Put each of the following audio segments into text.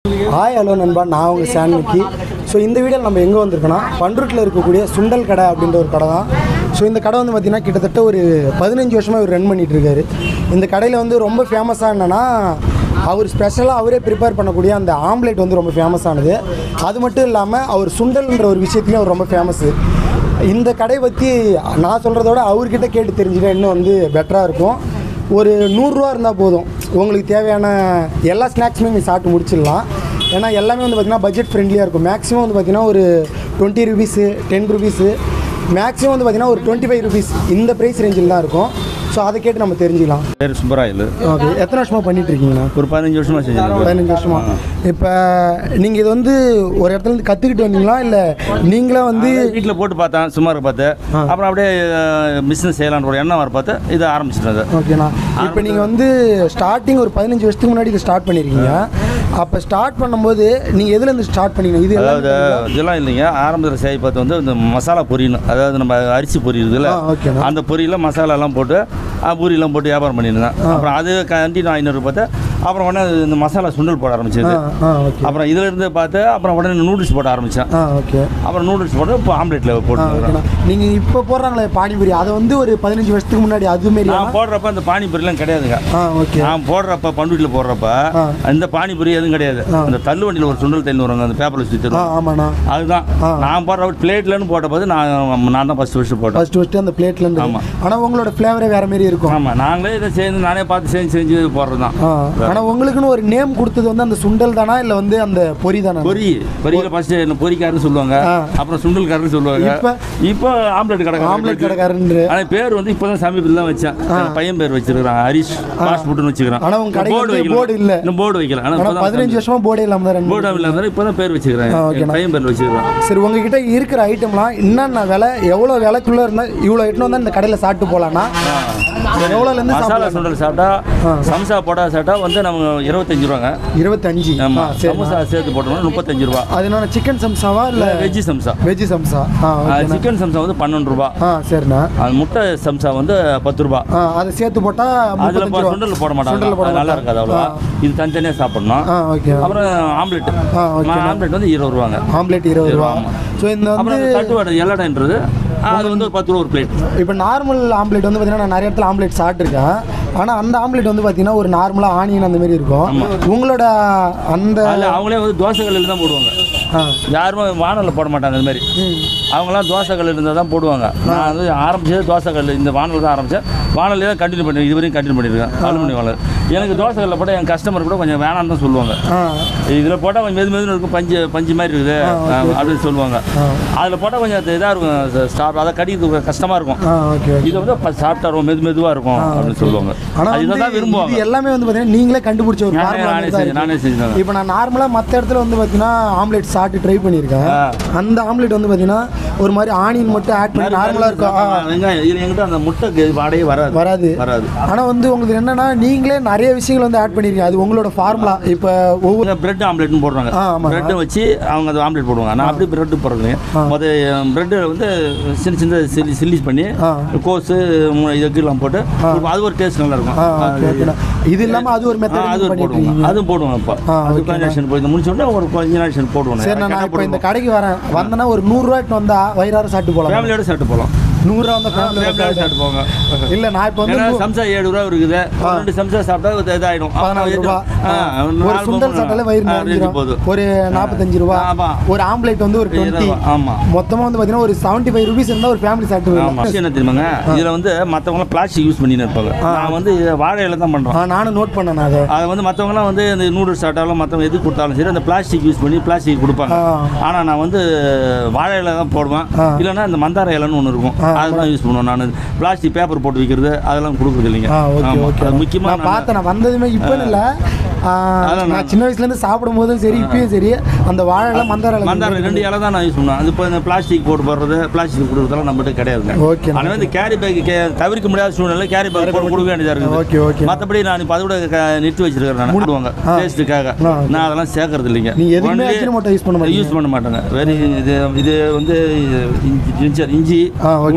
Hi hello நண்பா நான் உங்கள் சேனலுக்கு ஸோ இந்த வீடியோவில் நம்ம எங்கே வந்திருக்கோன்னா பண்ருட்டில் இருக்கக்கூடிய சுண்டல் கடை அப்படின்ற ஒரு கடை தான் ஸோ இந்த கடை வந்து பார்த்திங்கன்னா கிட்டத்தட்ட ஒரு பதினஞ்சு வருஷமாக இவர் ரன் பண்ணிட்டு இருக்காரு இந்த கடையில் வந்து ரொம்ப ஃபேமஸாக என்னென்னா அவர் ஸ்பெஷலாக அவரே ப்ரிப்பேர் பண்ணக்கூடிய அந்த ஆம்லேட் வந்து ரொம்ப ஃபேமஸானது அது மட்டும் இல்லாமல் அவர் சுண்டல்ன்ற ஒரு விஷயத்துலையும் அவர் ரொம்ப ஃபேமஸ்ஸு இந்த கடை பற்றி நான் சொல்கிறத விட அவர்கிட்ட கேட்டு தெரிஞ்சுக்க இன்னும் வந்து பெட்டராக இருக்கும் ஒரு நூறுரூவா இருந்தால் போதும் உங்களுக்கு தேவையான எல்லா ஸ்நாக்ஸுமே நீங்கள் சாப்பிட்டு முடிச்சிடலாம் ஏன்னா எல்லாமே வந்து பார்த்திங்கன்னா பட்ஜெட் ஃப்ரெண்ட்லியாக இருக்கும் மேக்ஸிமம் வந்து பார்த்திங்கன்னா ஒரு twenty rupees ten rupees maximum வந்து பார்த்திங்கன்னா ஒரு டுவெண்ட்டி ஃபைவ் ருபீஸ் இந்த ப்ரைஸ் ரேஞ்சில் தான் இருக்கும் ஸோ அதை கேட்டு நம்ம தெரிஞ்சுக்கலாம் பேர் சுப்பராயல் ஓகே எத்தனை வருஷமாக பண்ணிட்டு இருக்கீங்கண்ணா ஒரு பதினஞ்சு வருஷமா செஞ்சிருக்கேன் பதினஞ்சு வருஷமா இப்போ நீங்கள் இது வந்து ஒரு இடத்துல இருந்து கற்றுக்கிட்டு வந்தீங்களா இல்லை நீங்களே வந்து வீட்டில் போட்டு பார்த்தேன் சும்மா இருக்க பார்த்து அப்புறம் அப்படியே பிஸ்னஸ் செய்யலான்ற ஒரு எண்ணம் வர பார்த்து இதை ஆரம்பிச்சிட்டேன் அதை ஓகேண்ணா இப்போ நீங்கள் வந்து ஸ்டார்டிங் ஒரு பதினஞ்சு வருஷத்துக்கு முன்னாடி இதை ஸ்டார்ட் பண்ணியிருக்கீங்க அப்போ ஸ்டார்ட் பண்ணும்போது நீங்கள் எதுலேருந்து ஸ்டார்ட் பண்ணீங்க இது அதாவது எல்லாம் இதெல்லாம் இல்லைங்க ஆரம்பத்தில் செய்ய பார்த்து வந்து இந்த மசாலா பொரியணும் அதாவது நம்ம அரிசி பொரி இருக்குல்ல ஆ, ஓகேண்ணா. அந்த பொரியில் மசாலாலாம் போட்டு ஆ, பூரிலாம் போட்டு வியாபாரம் பண்ணியிருந்தேன் அப்புறம் அது கண்டினியூ ஐநூறு பார்த்து அப்புறம் உடனே இந்த மசாலா சுண்டல் போட ஆரம்பிச்சது ஆ ஆ ஓகே அப்புறம் இதுல இருந்து பார்த்து அப்புறம் உடனே நூடுல்ஸ் போட ஆரம்பித்தேன் ஆ ஓகே அப்புறம் நூடுல்ஸ் போட்டு இப்போ ஆம்லெட்டில் ஆ போட்டு ஓகேண்ணா நீங்கள் இப்போ போடுறாங்களே பானிபூரி அதை வந்து ஒரு பதினஞ்சு வருஷத்துக்கு முன்னாடி அதுமாரி நான் போடுறப்ப அந்த பானிபூரிலாம் கிடையாதுங்க ஆ ஓகே நான் போடுறப்ப பண்ருட்டியில் போடுறப்ப ஆ. இந்த பானிபூரி எதுவும் கிடையாது அந்த தள்ளு வண்டியில் ஒரு சுண்டல் தண்ணி வருவாங்க அந்த பேப்பரில் சுற்றி ஆ தருவாங்க ஆமாண்ணா அதுதான் ஆ. நான் போடுற பிளேட்லன்னு போட்ட போது நான் நான் தான் ஃபஸ்ட்டு ஃபஸ்ட்டு போட்டேன் ஃபர்ஸ்ட் ஃபஸ்ட்டு அந்த பிளேட்லேருந்து ஆமா. ஆனால் உங்களோட ஃப்ளேவரே வேறு மாரி இருக்கும் ஆமாம் நாங்களே இதை சேர்ந்து நானே பார்த்து செஞ்சு செஞ்சு போடுறது தான் ஆ ஆனால் உங்களுக்குன்னு ஒரு நேம் கொடுத்தது வந்து அந்த சுண்டல் தானா இல்லை வந்து அந்த பொரி தானா பொரி பொரியில் ஃபஸ்ட்டு என்ன பொரிக்காரன்னு சொல்லுவாங்க ஆ. அப்புறம் சுண்டல்காரன்னு சொல்லுவாங்க இப்ப? இப்போ ஆம்லெட் கடை ஆம்லெட் கடைக்காரன்று ஆனால் பேர் வந்து இப்போ தான் சமீபத்தில் தான் வச்சேன் என் பையன் பேர் வச்சிருக்கிறான் ஹரிஷ் ஃபாஸ்ட் ஃபுட்னு வச்சுக்கிறான் ஆனா உங்க கடைக்கு போர்டு வந்து வைக்கல board இல்ல. இன்னும் போர்டு வைக்கல ஆனால் ஆனால் பதினஞ்சு வருஷமா போர்டே இல்லாமல் தான் ரன் போர்டு இல்லாமல் இப்போ தான் பேர் வச்சுக்கிறேன் ஆ, ஓகேண்ணா. என் பையன் பேர் வச்சுக்கிறான் சரி உங்ககிட்ட இருக்கிற ஐட்டம்லாம் என்னென்ன விலை எவ்வளோ விலைக்குள்ளே இருந்தால் இவ்வளோ எட்டுன்னு வந்தால் இந்த கடையில் சாப்பிட்டு போகலான்னா எவ்வளோலேருந்து மசாலா சாப்பிடலாம் சுண்டல் சாப்பிட்டா சம்சா போட்டா சாப்பிட்டா வந்து நம்ம இருபத்தஞ்சு ரூபாங்க இருபத்தஞ்சு ஆ ஆமா சரி சமோசா சேர்த்து போட்டோம்னா முப்பத்தஞ்சு ரூபா அது என்ன சிக்கன் சம்சாவா இல்லை வெஜ்ஜி சம்சா வெஜ்ஜி சம்சா ஆ ஓகேண்ணா சிக்கன் சம்சா வந்து பன்னெண்டு ரூபா ஆ சரிண்ணா அது முட்டை சம்சா வந்து பத்து ரூபா ஆ அதை சேர்த்து போட்டால் அதில் முப்பத்தஞ்சு ரூபா சுண்டல் போட மாட்டாங்க சுண்டல் போட அது நல்லா மாட்டாங்க. இருக்காது அவ்வளோவா இது தனித்தனியாக சாப்பிடணும் ஆ ஓகே அப்புறம் ஆம்லெட் ஆ, ஓகே. ஆம்லெட் வந்து இருபது ரூபாங்க ஆம்லேட் இருபது ரூபா ஆமா. ஸோ இந்த அப்புறம் வந்து அந்த தட்டுவாடை எல்லடைன்றது அது வந்து ஒரு பத்து ரூபா ஒரு பிளேட் இப்போ நார்மல் ஆம்லேட் வந்து பார்த்தீங்கன்னா நான் நிறைய இடத்துல ஆம்லேட் சாப்பிட்ருக்கேன் ஆனால் அந்த ஆம்லேட் வந்து பார்த்தீங்கன்னா ஒரு நார்மலாக ஆனியன் அந்த மாதிரி இருக்கும் உங்களோட அந்த அதில் அவங்களே வந்து தோசை கல்லில் தான் போடுவாங்க ஆ யாருமே வானலில் போட மாட்டாங்க இந்த மாதிரி ம் அவங்களாம் தோசை கல் இருந்தால் தான் போடுவாங்க நான் வந்து ஆரம்பிச்சது தோசை கல் இந்த வானல் தான் ஆரம்பித்தேன் வானலே தான் கண்டினியூ பண்ணி இதுவரையும் கண்டினியூ பண்ணியிருக்கேன் அலுமினியம் வானல் எனக்கு தோசை கல்லில் போட்டால் என் கஸ்டமர் கூட கொஞ்சம் வேணாம்னு தான் சொல்லுவாங்க ஆ இதில் போட்டால் கொஞ்சம் மெது மெதுன்னு இருக்கும் பஞ்சு பஞ்சு மாதிரி இருக்குது அப்படின்னு சொல்லுவாங்க அதில் போட்டால் கொஞ்சம் இதாக இருக்கும் ஸ்டாப் அதை கடிக்கிறது கஷ்டமாக இருக்கும் ஆ ஓகே ஓகே இது வந்து ப- சாப்பிட்டா ரொம்ப மெது மெதுவாக இருக்கும் அப்படின்னு சொல்லுவாங்க ஆனால் அது இதை தான் வந்து விரும்புவாங்க இது எல்லாமே வந்து பார்த்தீங்கன்னா நீங்களே கண்டுபிடிச்ச ஒரு நானே formula நானே மாதிரி தான் செஞ்சு இருக்கு. நானே செஞ்சுதாங்க இப்போ நான் நார்மலாக மற்ற இடத்துல வந்து பார்த்தீங்கன்னா ஆம்லேட் சாப்பிட்டு ட்ரை பண்ணியிருக்கேன் ஆ. அந்த ஆம்லேட் வந்து பார்த்தீங்கன்னா ஒரு மாதிரி ஆனியன் மட்டும் ஆட் பண்ணி நார்மலாக இருக்கும் ஆ, வெங்காயம் இது எங்கிட்ட அந்த முட்டை வாடையே வராது வராது வராது ஆனால் வந்து உங்களுக்கு என்னன்னா நீங்களே நிறைய விஷயங்கள் வந்து ஆட் பண்ணிருக்கீங்க அது உங்களோட ஃபார்முலா இப்போ ஒவ்வொரு பிரெட் ஆம்லெட்னு போடுறாங்க ஆ, ஆமாங்க. பிரெட்டை வச்சு அவங்க அது ஆம்லெட் போடுவாங்க நான் அப்படி பிரெட் போடுறது முத பிரெட்டை வந்து சின்ன சின்ன சில்லி சில்லிஸ் பண்ணி ஆ. கோஸு எல்லாம் போட்டு அது ஒரு டேஸ்ட் நல்லா இருக்கும் ஆ ஓகே ஓகேண்ணா இது இல்லாமல் அது ஒரு ஆ, அது மெத்தட் ஒரு பண்ணிட்டு போடுவாங்க இருக்கீங்க அதுவும் போடுவோம் இப்போ ஆ, அது ஓகேண்ணா. கொஞ்சம் போய் முடிச்ச உடனே ஒரு கொஞ்சம் போடுவோம் சரி நான் இப்போ இந்த கடைக்கு வரேன் வந்தேன்னா ஒரு நூறுரூவா இட்டு வந்தா வயிறார சாப்பிட்டு போகலாம் ஃபேமிலியோட சாப்பிட்டு போகலாம் நூறுரூவா வந்த ஃபேமிலியோட ஃபேமிலி சாப்பிட்டு போங்க இல்லை நான் இப்போ வந்து ஏன்னா நூ- சம்சா ஏழு ரூபா இருக்குது ஒரு ரெண்டு சம்சா சாப்பிட்டா இது இதாயிடும் பதினாலு ரூபா ஆ, ஒரு நாலு சுண்டல் பக்கம் சாப்பிட்டாலே வயிறு ஆ, ரெண்டு நிறைஞ்சிரும் போதும் ஒரு நாற்பத்தஞ்சு ரூபா ஆமா. ஒரு ஆம்லேட் வந்து ஒரு டுவெண்ட்டி ஆமா மொத்தமாக வந்து பார்த்தீங்கன்னா ஒரு செவன்ட்டி ஃபைவ் ருபீஸ் இருந்தால் ஒரு ஃபேமிலி சாப்பிட்டு ஆமா விஷயம் என்ன தெரியுமாங்க இதுல வந்து மத்தவங்க பிளாஸ்டிக் யூஸ் பண்ணின்னு இருப்பாங்க நான் வந்து இதை வாழை இலை தான் பண்றோம் ஆ நானும் நோட் பண்ணேன் அதை அதை வந்து மற்றவங்களாம் வந்து இந்த நூடுல்ஸ் சாப்பிட்டாலும் மற்றவங்க எது கொடுத்தாலும் சரி அந்த பிளாஸ்டிக் யூஸ் பண்ணி பிளாஸ்டிக் கொடுப்பாங்க ஆ. ஆனால் நான் வந்து வாழை இலை தான் போடுவேன் ஆ. இல்லைன்னா இந்த மந்தார இலைன்னு ஒன்று இருக்கும் அதுதான் யூஸ் பண்ணுவேன் நான் பிளாஸ்டிக் பேப்பர் போட்டு வைக்கிறது அதெல்லாம் கொடுக்குறது இல்லைங்க ஆ ஓகே ஆமா. ஓகே அது முக்கியமாக நான் பார்த்தேன் நான் வந்ததுமே இப்போ இல்லை அதான் நான் சின்ன வயசுலேருந்து சாப்பிடும் போதும் சரி இப்பயும் சரி அந்த வாழை மந்தார இலை மந்தார ரெண்டு இலை தான் நான் யூஸ் பண்ணுவேன் அது இப்போ இந்த பிளாஸ்டிக் போட்டு போடுறது பிளாஸ்டிக் கொடுக்குறதெல்லாம் நம்மகிட்ட கிடையாதுங்க ஓகே ஆனால் வந்து கேரி பேக் தவிர்க்க முடியாத சூழ்நிலை கேரி பேக் போட்டு கொடுக்க வேண்டியதாக இருக்குது ஓகே ஓகே மற்றபடி நான் இப்போ அதோட க- நிறுத்தி வச்சிருக்கிறேன் நான் போடுவாங்க டேஸ்ட்டுக்காக ஆ. நான் அதெல்லாம் சேர்க்கறது இல்லைங்க நீ எதுவுமே அஜினமோட்டோ யூஸ் பண்ண மாட்டீங்க யூஸ் பண்ண மாட்டாங்க வெறும் இது இது வந்து இஞ்சி ஜிஞ்சர் இஞ்சி ஆ, okay.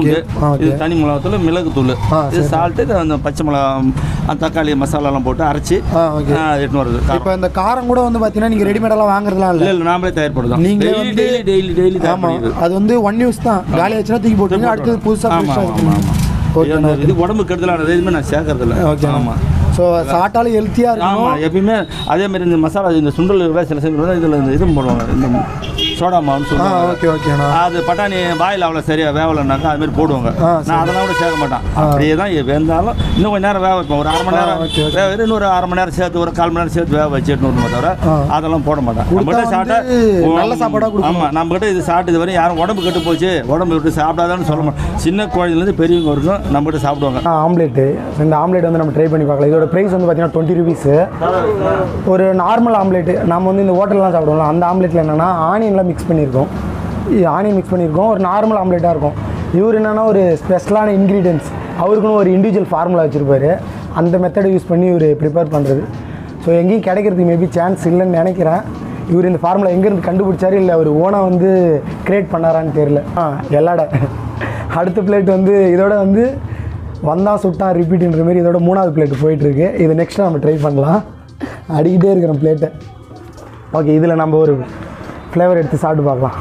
பூண்டு ஆ, okay. இது தனி மிளகாத்தூள் மிளகு தூள் ஆ, இது சால்ட்டு அந்த பச்சை மிளகா அந்த தக்காளி மசாலாலாம் போட்டு அரைச்சி ஆ ஓகே எட்டுன்னு வருது இப்போ இந்த காரம் கூட வந்து பார்த்தீங்கன்னா நீங்கள் ரெடிமேடெல்லாம் வாங்குறதுலாம் இல்லை இல்லை இல்லை நாமளே தயார்படுதோம் நீங்களே டெய்லி வந்து- டெய்லி டெய்லி டெய்லி தயார் ஆமாம் பண்ணிடுது அது வந்து ஒன் யூஸ் தான் காலி ஆச்சுன்னா தூக்கி போட்டுருங்க அடுத்தது புதுசாக ஆமாம் ஃப்ரெஷ்ஷாக ஆமாம் ஆமாம் ஓகே இது- இது உடம்பு கெடுதலானது எதுவுமே நான் சேர்க்கறதில்ல ஓகே ஆமாம் ஸோ சாப்பிட்டாலும் ஹெல்த்தியாக இருக்கணும் ஆமாம் எப்பயுமே அதே மாதிரி இந்த மசாலா இந்த சுண்டல் கூட சில சமயம் இதில் இந்த இது போடுவாங்க இந்த சோடா மாவுன்னு ஆ சொல்லுவாங்க ஓகே ஓகேண்ணா அது பட்டாணி வாயில் அவ்வளோ சரியாக வேவலைனாக்கா அது மாதிரி போடுவாங்க ஆ, நான் அதெல்லாம் கூட சேர்க்க மாட்டேன் அப்படியே தான் வெந்தாலும் இன்னும் கொஞ்ச நேரம் வேக வைப்பேன் ஒரு அரை மணி நேரம் ஓகே, ஓகே. வேக வச்சு இன்னொரு அரை மணி நேரம் சேர்த்து ஒரு கால் மணி நேரம் சேர்த்து வேக வச்சு எட்டுன்னு தவிர ஆ. அதெல்லாம் போட மாட்டேன் கொடுத்தா நம்மகிட்ட சாப்பிட்டா வந்து நல்ல சாப்பாடா கொடுக்கணும். ஆமாம் நம்மகிட்ட இது சாப்பிட்டு இது வரையும் யாரும் உடம்பு கெட்டு போச்சு உடம்பு விட்டு சாப்பிடாதான்னு சொல்ல மாட்டேன் சின்ன குழந்தைலேருந்து பெரியவங்க வரைக்கும் நம்மகிட்ட சாப்பிடுவாங்க ஆம்லேட்டு இந்த ஆம்லேட் வந்து நம்ம ட்ரை பண்ணி பார்க்கலாம் இதோட ப்ரைஸ் வந்து பார்த்தீங்கன்னா டுவெண்ட்டி ருபீஸு ஒரு நார்மல் ஆம்லேட்டு நம்ம வந்து இந்த ஹோட்டல்லாம் சாப்பிடுவோம்ல அந்த ஆம்லேட்டில் என்னென்னா ஆனியன்லாம் மிக்ஸ் பண்ணியிருக்கோம் ஆனியன் மிக்ஸ் பண்ணியிருக்கோம் ஒரு நார்மல் ஆம்லேட்டாக இருக்கும் இவர் என்னென்னா ஒரு ஸ்பெஷலான இன்க்ரீடியன்ஸ் அவருக்குன்னு ஒரு இண்டிவிஜுவல் ஃபார்முலா வச்சுருப்பாரு அந்த மெத்தடை யூஸ் பண்ணி இவர் ப்ரிப்பேர் பண்ணுறது ஸோ எங்கேயும் கிடைக்கிறதுக்கு மேபி சான்ஸ் இல்லைன்னு நினைக்கிறேன் இவர் இந்த ஃபார்முலா எங்கேருந்து கண்டுபிடிச்சாரு இல்லை அவர் ஓனாக வந்து கிரியேட் பண்ணாரான்னு தெரில ஆ எல்லாட அடுத்த பிளேட் வந்து இதோட வந்து வந்தான் சுட்டான் ரிப்பீட்ன்ற மாதிரி இதோட மூணாவது பிளேட் போயிட்டுருக்கு இது நெக்ஸ்ட் நம்ம ட்ரை பண்ணலாம் அடிக்கிட்டே இருக்கிறோம் பிளேட்டை ஓகே இதில் நம்ம ஒரு ஃப்ளேவர் எடுத்து சாப்பிட்டு பார்க்கலாம்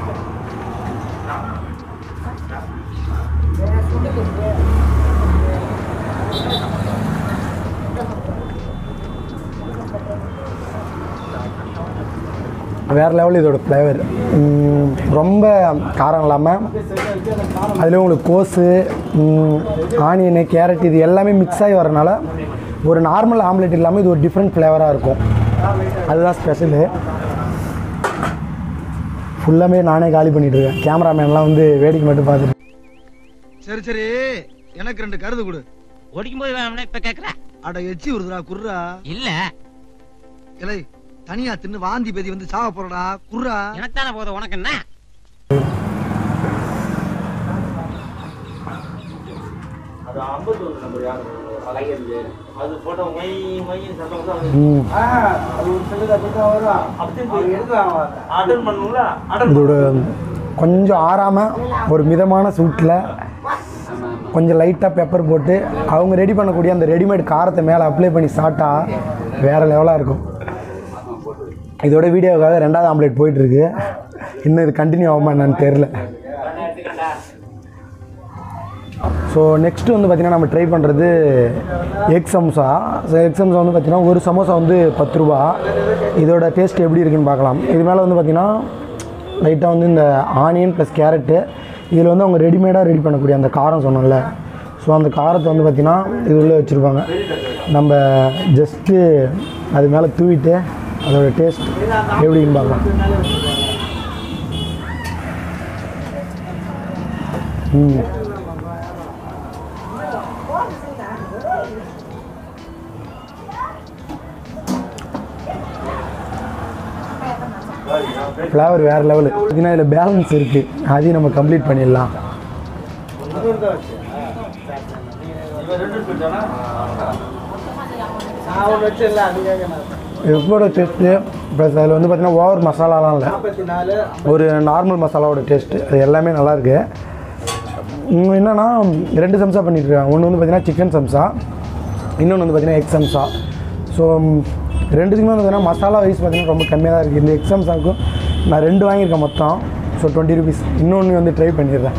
வேறு லெவல் இதோட ஃப்ளேவர் ரொம்ப காரம் இல்லாமல் அதில் உங்களுக்கு கோஸு ஆனியனு கேரட் இது எல்லாமே மிக்ஸ் ஆகி வரனால ஒரு நார்மல் ஆம்லெட் இல்லாமல் இது ஒரு டிஃப்ரெண்ட் ஃப்ளேவராக இருக்கும் அதுதான் ஸ்பெஷலு ஃபுல்லாமே நானே காலி பண்ணிட்டு இருக்கேன் கேமராமேன்லாம் வந்து வேடிக்கை மட்டும் பார்த்துட்டு சரி சரி எனக்கு ரெண்டு கருது கொடு ஓடிக்கும் போது வேணும்னா இப்ப கேக்குற அட எச்சி வருதுடா குர்ரா இல்ல இலை தனியா தின்னு வாந்தி பேதி வந்து சாவ போறடா குர்ரா எனக்கு தானே போதும் உனக்கு என்ன அது ஐம்பத்தொரு நம்பர் யார் அது போட்டோ மை மையின் சத்தம் தான் ம் அட்டன் பண்ணுங்களா அட்டன் இதோட கொஞ்சம் ஆறாமல் ஒரு மிதமான சூட்டில் கொஞ்சம் லைட்டாக பெப்பர் போட்டு அவங்க ரெடி பண்ணக்கூடிய அந்த ரெடிமேட் காரத்தை மேலே அப்ளை பண்ணி சாப்பிட்டா வேறு லெவலாக இருக்கும் இதோட வீடியோவுக்காக ரெண்டாவது ஆம்லேட் போயிட்டுருக்கு இன்னும் இது கண்டினியூ ஆகுமா என்னன்னு தெரில ஸோ நெக்ஸ்ட் வந்து பார்த்திங்கன்னா நம்ம ட்ரை பண்ணுறது egg samosa so egg samosa வந்து பார்த்திங்கன்னா ஒரு சமோசா வந்து பத்து ரூபா இதோட டேஸ்ட் எப்படி இருக்குன்னு பார்க்கலாம் இது மேலே வந்து பார்த்திங்கன்னா லைட்டாக வந்து இந்த ஆனியன் ப்ளஸ் கேரட்டு இதில் வந்து அவங்க ரெடிமேடாக ரெடி பண்ணக்கூடிய அந்த காரம் சொன்னோம்ல ஸோ அந்த காரத்தை வந்து பார்த்திங்கன்னா இது உள்ளே வச்சுருப்பாங்க நம்ம ஜஸ்ட்டு அது மேலே தூவிட்டு அதோட டேஸ்ட் எப்படின்னு பார்க்கலாம் ம் ஃப்ளேவர் வேறு லெவலு பார்த்தீங்கன்னா இதில் பேலன்ஸ் இருக்குது அதையும் நம்ம கம்ப்ளீட் பண்ணிடலாம் எப்போட டேஸ்ட்டு ப்ளஸ் அதில் வந்து பார்த்தீங்கன்னா ஓவர் மசாலாலாம் இல்லை ஒரு நார்மல் மசாலாவோட டேஸ்ட்டு அது எல்லாமே நல்லாயிருக்கு என்னென்னா ரெண்டு சம்சா பண்ணிட்டுருக்காங்க ஒன்று வந்து பார்த்தீங்கன்னா சிக்கன் சம்சா இன்னொன்று வந்து பார்த்தீங்கன்னா எக் சம்சா ஸோ ரெண்டுத்துக்குமே வந்து பார்த்தீங்கன்னா மசாலா வைஸ் பார்த்தீங்கன்னா ரொம்ப கம்மியாக தான் இருக்குது இந்த எக் சம்சாவுக்கும் நான் ரெண்டு வாங்கியிருக்கேன் மொத்தம் ஸோ டுவெண்ட்டி ருபீஸ் இன்னொன்று வந்து ட்ரை பண்ணிடுறேன்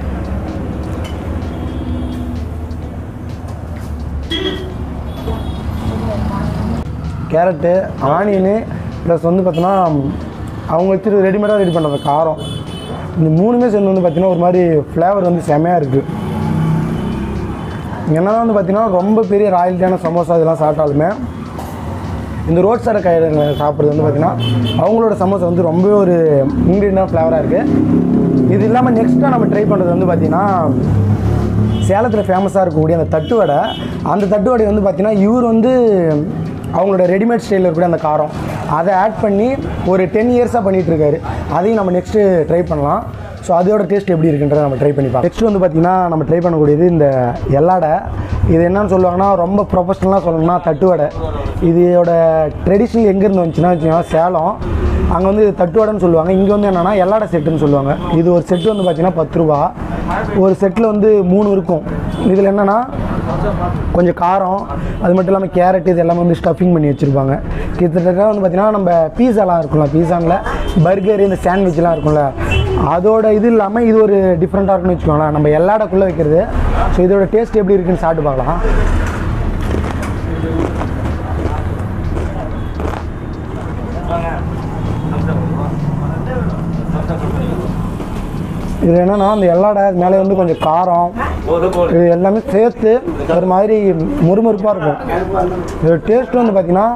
கேரட்டு ஆனியனு ப்ளஸ் வந்து பார்த்தோன்னா அவங்க வச்சு ரெடிமேடாக ரெடி பண்ணுற காரம் இந்த மூணுமே சேர்ந்து வந்து பார்த்தீங்கன்னா ஒரு மாதிரி ஃப்ளேவர் வந்து செமையாக இருக்குது என்னதான் வந்து பார்த்தீங்கன்னா ரொம்ப பெரிய ராயல்ட்டியான சமோசா இதெல்லாம் சாப்பிட்டாலுமே இந்த ரோட் சைடு கையில் சாப்பிட்றது வந்து பார்த்தீங்கன்னா அவங்களோட சமோசா வந்து ரொம்ப ஒரு இன்க்ரீடியண்டான ஃப்ளேவராக இருக்குது இது இல்லாமல் நெக்ஸ்ட்டாக நம்ம ட்ரை பண்ணுறது வந்து பார்த்திங்கன்னா சேலத்தில் ஃபேமஸாக இருக்கக்கூடிய அந்த தட்டு வடை அந்த தட்டு வடை வந்து பார்த்திங்கன்னா இவர் வந்து அவங்களோட ரெடிமேட் ஸ்டைலில் இருக்கக்கூடிய அந்த காரம் அதை ஆட் பண்ணி ஒரு டென் இயர்ஸாக பண்ணிகிட்ருக்காரு அதையும் நம்ம நெக்ஸ்ட்டு ட்ரை பண்ணலாம் ஸோ அதோட டேஸ்ட் எப்படி இருக்குன்றதை நம்ம ட்ரை பண்ணி பார்க்கலாம் நெக்ஸ்ட் வந்து பார்த்திங்கன்னா நம்ம ட்ரை பண்ணக்கூடியது இந்த எல்லாடை இது என்னன்னு சொல்லுவாங்கன்னா ரொம்ப ப்ரொஃபஷ்னலாக சொல்லணும்னா தட்டுவடை இதோட ட்ரெடிஷ்னல் எங்கேருந்து வந்துச்சுன்னா வச்சுக்கோங்க சேலம் அங்கே வந்து இது தட்டுவடைன்னு சொல்லுவாங்க இங்கே வந்து என்னென்னா எல்லாடை செட்டுன்னு சொல்லுவாங்க இது ஒரு செட்டு வந்து பார்த்திங்கன்னா பத்து ரூபா ஒரு செட்டில் வந்து மூணு இருக்கும் இதில் என்னென்னா கொஞ்சம் காரம் அது மட்டும் இல்லாமல் கேரட் இது எல்லாமே வந்து ஸ்டஃபிங் பண்ணி வச்சுருப்பாங்க கிட்டத்தட்ட வந்து பார்த்திங்கன்னா நம்ம பீஸாலாம் இருக்கும்ல பீஸானில் பர்கர் இந்த சாண்ட்விச்லாம் இருக்கும்ல அதோட இது இல்லாமல் இது ஒரு டிஃப்ரெண்ட்டாக இருக்குன்னு வச்சுக்கோங்களேன் நம்ம எல்லாடக்குள்ளே வைக்கிறது ஸோ இதோட டேஸ்ட் எப்படி இருக்குன்னு சாப்பிட்டு பார்க்கலாம் இது என்னென்னா அந்த எல்லாடை மேலே வந்து கொஞ்சம் காரம் இது எல்லாமே சேர்த்து ஒரு மாதிரி முறுமுறுப்பாக இருக்கும் இதோட டேஸ்ட் வந்து பார்த்திங்கன்னா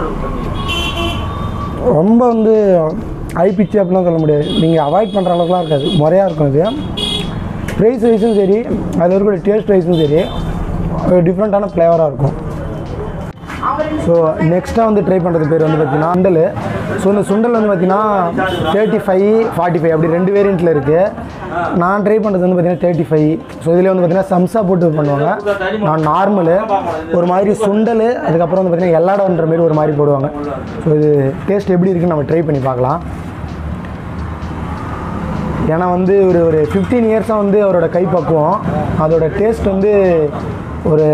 ரொம்ப வந்து ஹை பிச்சு அப்படிலாம் சொல்ல முடியாது நீங்கள் அவாய்ட் பண்ணுற அளவுக்குலாம் இருக்காது முறையாக இருக்கும் இது ப்ரைஸ் வைஸும் சரி அதில் இருக்கக்கூடிய டேஸ்ட் வைஸும் சரி டிஃப்ரெண்ட்டான ஃப்ளேவராக இருக்கும் ஸோ நெக்ஸ்ட்டாக வந்து ட்ரை பண்ணுறது பேர் வந்து பார்த்தீங்கன்னா சுண்டல் ஸோ இந்த சுண்டல் வந்து பார்த்தீங்கன்னா தேர்ட்டி ஃபைவ் ஃபார்ட்டி ஃபைவ் அப்படி ரெண்டு வேரியண்ட்டில் இருக்குது நான் ட்ரை பண்ணுறது வந்து பார்த்தீங்கன்னா தேர்ட்டி ஃபைவ் ஸோ இதில் வந்து பார்த்தீங்கன்னா சம்சா போட்டு பண்ணுவாங்க நான் நார்மலு ஒரு மாதிரி சுண்டல் அதுக்கப்புறம் வந்து பார்த்தீங்கன்னா எல்லாடன்ற மாரி ஒரு மாதிரி போடுவாங்க ஸோ இது டேஸ்ட் எப்படி இருக்குன்னு நம்ம ட்ரை பண்ணி பார்க்கலாம் ஏன்னா வந்து ஒரு ஒரு ஃபிஃப்டீன் இயர்ஸாக வந்து அவரோட கைப்பக்குவம் அதோட டேஸ்ட் வந்து ஒரு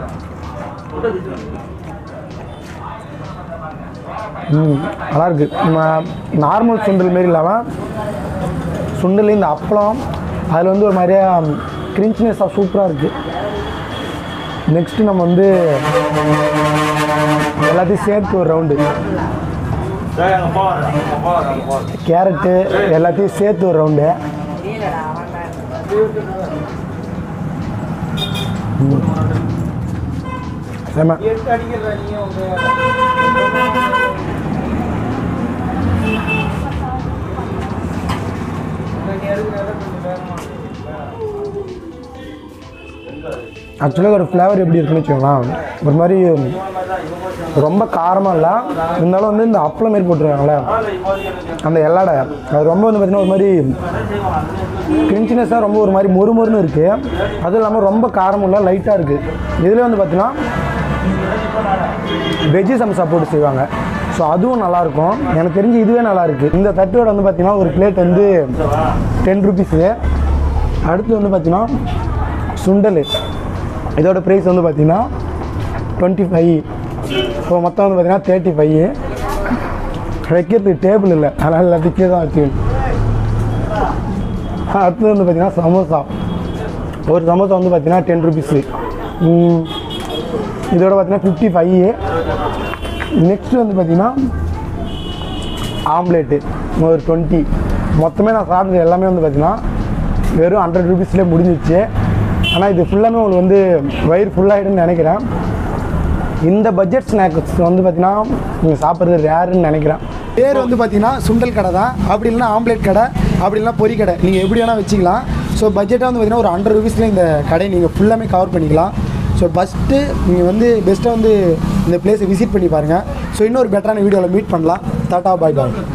ம் நல்லா இருக்கு நம்ம நார்மல் சுண்டல் மாரி இல்லாமல் சுண்டல் இந்த அப்பளம் அதில் வந்து ஒரு மாதிரியா கிரிஞ்ச்னஸாக சூப்பராக இருக்குது நெக்ஸ்ட்டு நம்ம வந்து எல்லாத்தையும் சேர்த்து ஒரு ரவுண்டு கேரட்டு எல்லாத்தையும் சேர்த்து ஒரு ரவுண்டு செம ஆக்சுவலாக ஒரு ஃப்ளேவர் எப்படி இருக்குன்னு வச்சுக்கோங்களேன் ஒரு மாதிரி ரொம்ப காரமாக இல்லை இருந்தாலும் வந்து இந்த அப்பளம் மாரி போட்டுருக்காங்களே அந்த எல்லாடை அது ரொம்ப வந்து பார்த்திங்கன்னா ஒரு மாதிரி கிரிஞ்சினஸாக ரொம்ப ஒரு மாதிரி மொறுமொறுன்னு இருக்குது அதுவும் இல்லாமல் ரொம்ப காரமும் இல்லை லைட்டாக இருக்குது இதில் வந்து பார்த்திங்கன்னா வெஜ்ஜி சம்சா போட்டு செய்வாங்க ஸோ அதுவும் நல்லாயிருக்கும் எனக்கு தெரிஞ்சு இதுவே நல்லா இருக்கு இந்த தட்டோட வந்து பார்த்திங்கன்னா ஒரு பிளேட் வந்து டென் ருபீஸு அடுத்து வந்து பார்த்திங்கன்னா சுண்டல் இதோட ப்ரைஸ் வந்து பார்த்திங்கன்னா டுவெண்ட்டி ஃபைவ் இப்போ மொத்தம் வந்து பார்த்திங்கன்னா தேர்ட்டி ஃபைவ் வைக்கிறதுக்கு டேபிள் இல்லை அதனால் எல்லாத்தையும் கீழே தான் வச்சுக்கணும் அடுத்தது வந்து பார்த்திங்கன்னா சமோசா ஒரு சமோசா வந்து பார்த்திங்கன்னா டென் ருபீஸு இதோட பார்த்தீங்கன்னா ஃபிஃப்டி ஃபைவ் நெக்ஸ்ட் வந்து பார்த்தீங்கன்னா ஆம்லேட்டு ஒரு டுவெண்ட்டி மொத்தமே நான் சாப்பிட்டது எல்லாமே வந்து பார்த்தீங்கன்னா வெறும் ஹண்ட்ரட் ருபீஸ்லேயே முடிஞ்சிச்சு ஆனால் இது ஃபுல்லாமே உங்களுக்கு வந்து வயிறு ஃபுல்லாகிடும்னு நினைக்கிறேன் இந்த பட்ஜெட் ஸ்நாக்ஸ் வந்து பார்த்தீங்கன்னா நீங்கள் சாப்பிட்றது ரேருன்னு நினைக்கிறேன் பேர் வந்து பார்த்தீங்கன்னா சுண்டல் கடை தான் அப்படி இல்லைன்னா ஆம்லேட் கடை அப்படி இல்லைன்னா பொரி கடை நீங்கள் எப்படி வேணால் வச்சுக்கலாம் ஸோ பட்ஜெட்டாக வந்து பார்த்தீங்கன்னா ஒரு ஹண்ட்ரட் ருபீஸில் இந்த கடையை நீங்கள் ஃபுல்லாமே கவர் பண்ணிக்கலாம் ஸோ ஃபஸ்ட்டு நீங்கள் வந்து பெஸ்ட்டாக வந்து இந்த பிளேஸை விசிட் பண்ணி பாருங்கள் ஸோ இன்னொரு பெட்டரான வீடியோவில் மீட் பண்ணலாம் டாட்டா பாய் பாய்